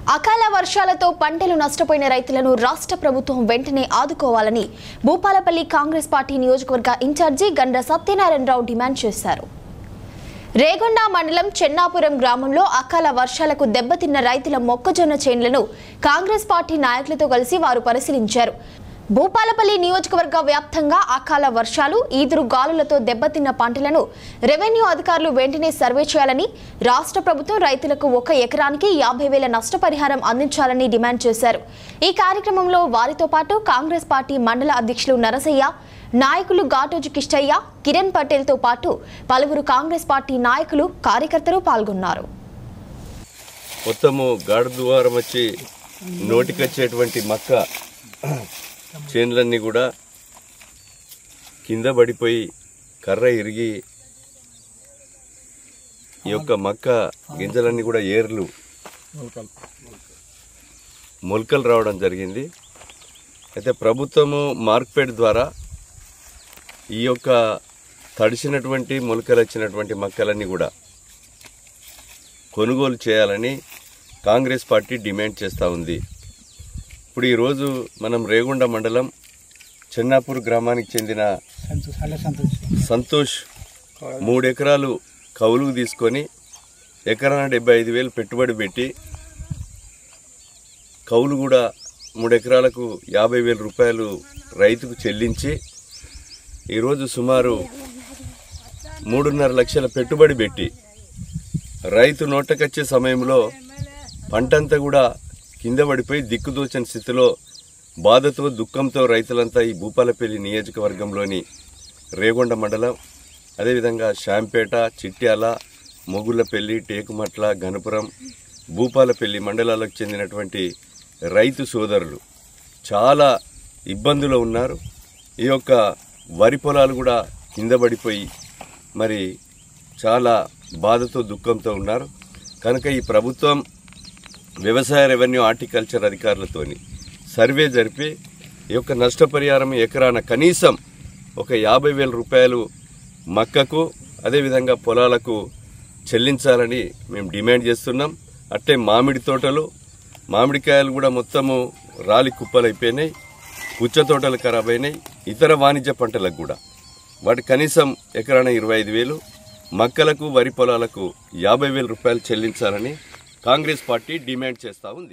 అకాల వర్షాలతో పంటలు నష్టపోయిన రైతులను రాష్ట్ర ప్రభుత్వం వెంటనే ఆదుకోవాలని భూపాలపల్లి కాంగ్రెస్ పార్టీ నియోజకవర్గ ఇన్ఛార్జి గండ్ర సత్యనారాయణరావు డిమాండ్ చేశారు రేగొండ మండలం చెన్నాపురం గ్రామంలో అకాల వర్షాలకు దెబ్బతిన్న రైతుల మొక్కజొన్న చేన్లను కాంగ్రెస్ పార్టీ నాయకులతో కలిసి వారు పరిశీలించారు భూపాలపల్లి నియోజకవర్గ వ్యాప్తంగా అకాల వర్షాలు ఈదురు గాలులతో దెబ్బతిన్న పంటలను రెవెన్యూ అధికారులు వెంటనే సర్వే చేయాలని రాష్ట్ర ప్రభుత్వం రైతులకు ఒక ఎకరానికి యాభై వేల నష్టపరిహారం అందించాలని డిమాండ్ చేశారు ఈ కార్యక్రమంలో వారితో పాటు కాంగ్రెస్ పార్టీ మండల అధ్యక్షులు నరసయ్య నాయకులు ఘాటోజు కిష్టయ్య కిరణ్ పటేల్తో పాటు పలువురు కాంగ్రెస్ పార్టీ నాయకులు కార్యకర్తలు పాల్గొన్నారు మొత్తము గాఢ ద్వారం వచ్చి నోటికొచ్చేటువంటి మక్క చేన్లన్నీ కూడా కింద పడిపోయి కర్ర ఇరిగి ఈ యొక్క మక్క గింజలన్నీ కూడా ఏర్లు మొలకలు రావడం జరిగింది అయితే ప్రభుత్వము మార్క్పేట్ ద్వారా ఈ యొక్క తడిసినటువంటి మొలకలు వచ్చినటువంటి మక్కలన్నీ కూడా కొనుగోలు చేయాలని కాంగ్రెస్ పార్టీ డిమాండ్ చేస్తూ ఉంది ఇప్పుడు ఈరోజు మనం రేగుండ మండలం చెన్నాపూర్ గ్రామానికి చెందిన సంతోష్ మూడు ఎకరాలు కౌలుకు తీసుకొని ఎకరాన డెబ్బై ఐదు వేలు పెట్టుబడి పెట్టి కౌలు కూడా మూడు ఎకరాలకు యాభై వేల రూపాయలు రైతుకు చెల్లించి ఈరోజు సుమారు మూడున్నర లక్షల పెట్టుబడి పెట్టి రైతు నోటకొచ్చే సమయంలో పంటంతా కూడా కింద పడిపోయి దిక్కుదోచని స్థితిలో బాధతో దుఃఖంతో రైతులంతా ఈ భూపాలపల్లి నియోజకవర్గంలోని రేగొండ మండలం అదేవిధంగా శాంపేట చిట్యాల మొగుళ్లపల్లి టేకుమట్ల గణపురం భూపాలపల్లి మండలాలకు చెందినటువంటి రైతు సోదరులు చాలా ఇబ్బందులు ఉన్నారు ఈ యొక్క వరి పొలాలు కూడా కింద పడిపోయి మరి చాలా బాధతో దుఃఖంతో ఉన్నారు కనుక ఈ ప్రభుత్వం వ్యవసాయ రెవెన్యూ హార్టికల్చర్ అధికారులతోని సర్వే జరిపి ఈ యొక్క నష్టపరిహారం ఎకరాన కనీసం ఒక యాభై వేల రూపాయలు మక్కకు అదేవిధంగా పొలాలకు చెల్లించాలని మేము డిమాండ్ చేస్తున్నాం అట్టే మామిడి తోటలు మామిడికాయలు కూడా మొత్తము రాలి కుప్పలైపోయినాయి పుచ్చ తోటలు ఖరాబ్ అయినాయి ఇతర వాణిజ్య పంటలకు కూడా వాటి కనీసం ఎకరాన ఇరవై ఐదు వేలు మక్కలకు వరి పొలాలకు యాభై వేల రూపాయలు చెల్లించాలని కాంగ్రెస్ పార్టీ డిమాండ్ చేస్తూ ఉంది